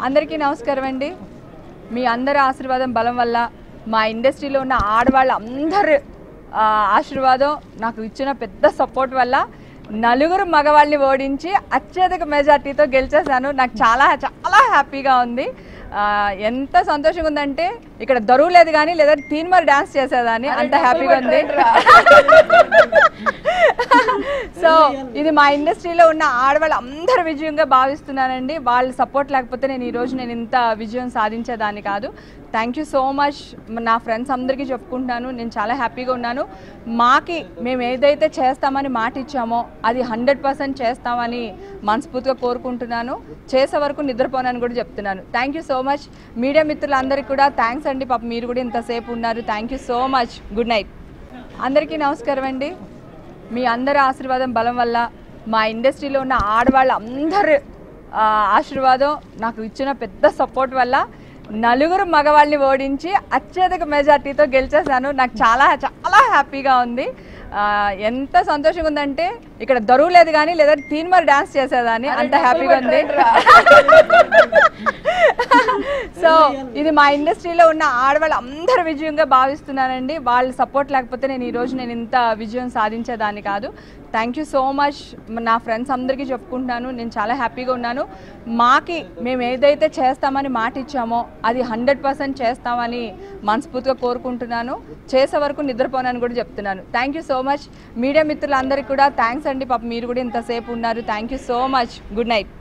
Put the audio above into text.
అందరికీ నమస్కారం అండి మీ అందరి ఆశీర్వాదం బలం వల్ల మా ఇండస్ట్రీలో ఉన్న ఆడవాళ్ళ అందరి ఆ, ఆశీర్వాదం నాకు ఇచ్చిన పెద్ద సపోర్ట్ వల్ల నలుగురు మగవాళ్ళని ఓడించి అత్యధిక మెజార్టీతో గెలిచేశాను నాకు చాలా చాలా హ్యాపీగా ఉంది ఆ, ఎంత సంతోషంగా ఉందంటే ఇక్కడ దరువు లేదు కానీ లేదా తీన్ మరి డాన్స్ చేసేదాన్ని అంత హ్యాపీగా ఉంది సో ఇది మా ఇండస్ట్రీలో ఉన్న ఆడవాళ్ళ అందరి విజయంగా భావిస్తున్నానండి వాళ్ళ సపోర్ట్ లేకపోతే నేను ఈరోజు నేను ఇంత విజయం సాధించేదాన్ని కాదు థ్యాంక్ యూ సో మచ్ నా ఫ్రెండ్స్ అందరికీ చెప్పుకుంటున్నాను నేను చాలా హ్యాపీగా ఉన్నాను మాకి మేము ఏదైతే చేస్తామని మాట ఇచ్చామో అది హండ్రెడ్ పర్సెంట్ చేస్తామని మనస్ఫూర్తిగా కోరుకుంటున్నాను చేసే వరకు నిద్రపోనని కూడా చెప్తున్నాను thank you so much media మిత్రులందరికీ కూడా థ్యాంక్స్ అండి పాప మీరు కూడా ఇంతసేపు ఉన్నారు thank you so much good night అందరికీ నమస్కారం అండి మీ అందరి ఆశీర్వాదం బలం వల్ల మా ఇండస్ట్రీలో ఉన్న ఆడవాళ్ళ అందరి ఆ, ఆశీర్వాదం నాకు ఇచ్చిన పెద్ద సపోర్ట్ వల్ల నలుగురు మగవాళ్ళని ఓడించి అత్యధిక మెజార్టీతో గెలిచేశాను నాకు చాలా చాలా హ్యాపీగా ఉంది ఆ, ఎంత సంతోషంగా ఉందంటే ఇక్కడ దరువు లేదు కానీ లేదా తీన్ మరి డాన్స్ చేసేదాన్ని అంత హ్యాపీగా ఉంది సో ఇది మా ఇండస్ట్రీలో ఉన్న ఆడవాళ్ళ అందరి విజయంగా భావిస్తున్నానండి వాళ్ళ సపోర్ట్ లేకపోతే నేను ఈరోజు నేను ఇంత విజయం సాధించేదాన్ని కాదు థ్యాంక్ యూ సో మచ్ నా ఫ్రెండ్స్ అందరికీ చెప్పుకుంటున్నాను నేను చాలా హ్యాపీగా ఉన్నాను మాకి మేము ఏదైతే చేస్తామని మాట ఇచ్చామో అది హండ్రెడ్ పర్సెంట్ చేస్తామని మనస్ఫూర్తిగా కోరుకుంటున్నాను చేసే వరకు నిద్రపోనని కూడా చెప్తున్నాను thank you so much media మిత్రులందరికీ కూడా థ్యాంక్స్ అండి పాప మీరు కూడా ఇంతసేపు ఉన్నారు thank you so much good night